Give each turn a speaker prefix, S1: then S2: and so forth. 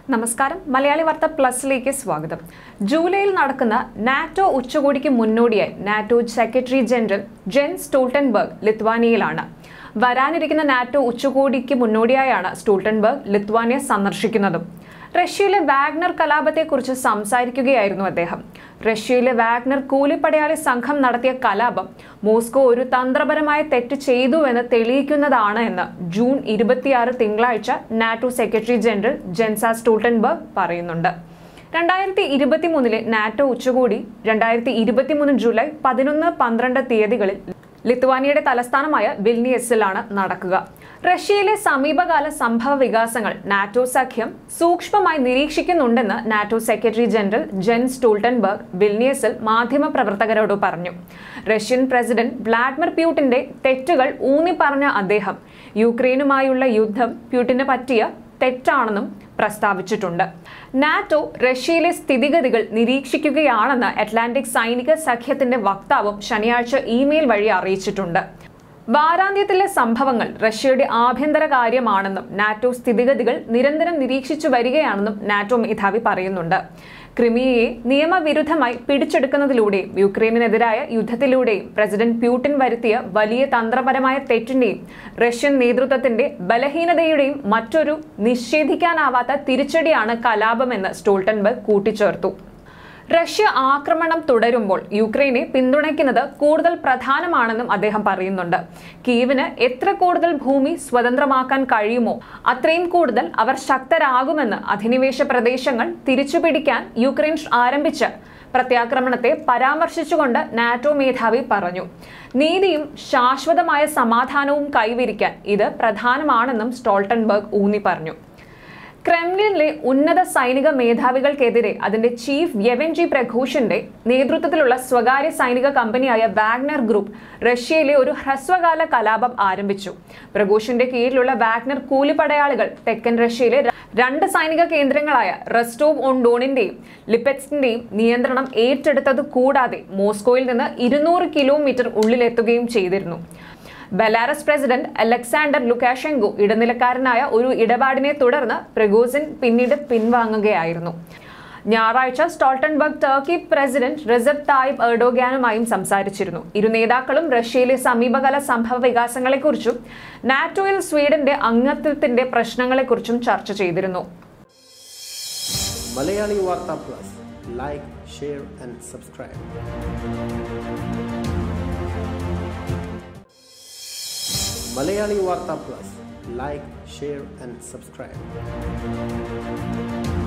S1: നമസ്കാരം മലയാളി വാർത്ത പ്ലസിലേക്ക് സ്വാഗതം ജൂലൈയിൽ നടക്കുന്ന നാറ്റോ ഉച്ചകോടിക്ക് മുന്നോടിയായി NATO secretary general Jens Stoltenberg ലിത്വാനിയയിലാണ് വരാനിരിക്കുന്ന നാറ്റോ ഉച്ചകോടിക്ക് മുന്നോടിയായാണ് സ്റ്റോൾട്ടൻബർഗ് ലിത്വാനിയ സന്ദർശിക്കുന്നതും റഷ്യയിലെ വാഗ്നർ കലാപത്തെക്കുറിച്ച് സംസാരിക്കുകയായിരുന്നു അദ്ദേഹം റഷ്യയിലെ വാഗ്നർ കൂലിപ്പടയാളി സംഘം നടത്തിയ കലാപം മോസ്കോ ഒരു തന്ത്രപരമായ തെറ്റ് ചെയ്തുവെന്ന് തെളിയിക്കുന്നതാണ് എന്ന് ജൂൺ ഇരുപത്തിയാറ് തിങ്കളാഴ്ച NATO secretary general Jens Stoltenberg പറയുന്നുണ്ട് രണ്ടായിരത്തി ഇരുപത്തി മൂന്നിലെ നാറ്റോ ഉച്ചകോടി രണ്ടായിരത്തി ഇരുപത്തിമൂന്ന് ജൂലൈ പതിനൊന്ന് പന്ത്രണ്ട് തീയതികളിൽ ലിത്വാനിയയുടെ തലസ്ഥാനമായ വിൽനിയസിലാണ് നടക്കുക റഷ്യയിലെ സമീപകാല സംഭവ വികാസങ്ങൾ നാറ്റോ സഖ്യം സൂക്ഷ്മമായി നിരീക്ഷിക്കുന്നുണ്ടെന്ന് NATO secretary general Jens Stoltenberg വിൽനിയസിൽ മാധ്യമപ്രവർത്തകരോട് പറഞ്ഞു റഷ്യൻ പ്രസിഡന്റ് വ്ളാഡിമിർ പ്യൂട്ടിന്റെ തെറ്റുകൾ ഊന്നി പറഞ്ഞ അദ്ദേഹം യുക്രൈനുമായുള്ള യുദ്ധം പ്യൂട്ടിന് പറ്റിയ തെറ്റാണെന്നും പ്രസ്താവിച്ചിട്ടുണ്ട് നാറ്റോ റഷ്യയിലെ സ്ഥിതിഗതികൾ നിരീക്ഷിക്കുകയാണെന്ന് അറ്റ്ലാന്റിക് സൈനിക സഖ്യത്തിന്റെ വക്താവും ശനിയാഴ്ച ഇമെയിൽ വഴി അറിയിച്ചിട്ടുണ്ട് വാരാന്ത്യത്തിലെ സംഭവങ്ങൾ റഷ്യയുടെ ആഭ്യന്തര കാര്യമാണെന്നും നാറ്റോ സ്ഥിതിഗതികൾ നിരന്തരം നിരീക്ഷിച്ചു വരികയാണെന്നും നാറ്റോ മേധാവി പറയുന്നുണ്ട് ക്രിമിയയെ നിയമവിരുദ്ധമായി പിടിച്ചെടുക്കുന്നതിലൂടെയും യുക്രൈനിനെതിരായ യുദ്ധത്തിലൂടെയും പ്രസിഡന്റ് പ്യൂട്ടിൻ വരുത്തിയ വലിയ തന്ത്രപരമായ തെറ്റിന്റെയും റഷ്യൻ നേതൃത്വത്തിന്റെ ബലഹീനതയുടെയും മറ്റൊരു നിഷേധിക്കാനാവാത്ത തിരിച്ചടിയാണ് കലാപമെന്ന് സ്റ്റോൾട്ടൻബർഗ് കൂട്ടിച്ചേർത്തു റഷ്യ ആക്രമണം തുടരുമ്പോൾ യുക്രൈനെ പിന്തുണയ്ക്കുന്നത് കൂടുതൽ പ്രധാനമാണെന്നും അദ്ദേഹം പറയുന്നുണ്ട് കീവിന് എത്ര കൂടുതൽ ഭൂമി സ്വതന്ത്രമാക്കാൻ കഴിയുമോ അത്രയും കൂടുതൽ അവർ ശക്തരാകുമെന്ന് അധിനിവേശ പ്രദേശങ്ങൾ തിരിച്ചുപിടിക്കാൻ യുക്രൈൻ ആരംഭിച്ച പ്രത്യാക്രമണത്തെ പരാമർശിച്ചുകൊണ്ട് നാറ്റോ മേധാവി പറഞ്ഞു നീതിയും ശാശ്വതമായ സമാധാനവും കൈവരിക്കാൻ ഇത് പ്രധാനമാണെന്നും സ്റ്റോൾട്ടൻബർഗ് ഊന്നി പറഞ്ഞു ക്രെംലിനിലെ ഉന്നത സൈനിക മേധാവികൾക്കെതിരെ അതിന്റെ ചീഫ് യെവൻജി പ്രഘോഷിന്റെ നേതൃത്വത്തിലുള്ള സ്വകാര്യ സൈനിക കമ്പനിയായ വാഗ്നർ ഗ്രൂപ്പ് റഷ്യയിലെ ഒരു ഹ്രസ്വകാല കലാപം ആരംഭിച്ചു പ്രഘോഷിന്റെ കീഴിലുള്ള വാഗ്നർ കൂലിപ്പടയാളികൾ തെക്കൻ റഷ്യയിലെ രണ്ട് സൈനിക കേന്ദ്രങ്ങളായ റസ്റ്റോവ് ഓൺ ഡോണിന്റെയും ലിപ്പെറ്റ്സിന്റെയും നിയന്ത്രണം ഏറ്റെടുത്തത് കൂടാതെ മോസ്കോയിൽ നിന്ന് ഇരുന്നൂറ് കിലോമീറ്റർ ഉള്ളിലെത്തുകയും ചെയ്തിരുന്നു ബെലാറസ് പ്രസിഡന്റ് അലക്സാണ്ടർ ലുക്കാഷെങ്കോ ഇടനിലക്കാരനായ ഒരു ഇടപാടിനെ തുടർന്ന് പ്രഗോസിൻ പിന്നീട് പിൻവാങ്ങുകയായിരുന്നു ഞായറാഴ്ച Stoltenberg Turkey president Recep Tayyip എർഡോഗാനുമായും സംസാരിച്ചിരുന്നു ഇരു നേതാക്കളും റഷ്യയിലെ സമീപകാല സംഭവ വികാസങ്ങളെക്കുറിച്ചും നാറ്റോയിൽ സ്വീഡന്റെ അംഗത്വത്തിന്റെ പ്രശ്നങ്ങളെക്കുറിച്ചും ചർച്ച ചെയ്തിരുന്നു
S2: Malayali Vartha plus like share and subscribe Malayali Vartha plus like share and subscribe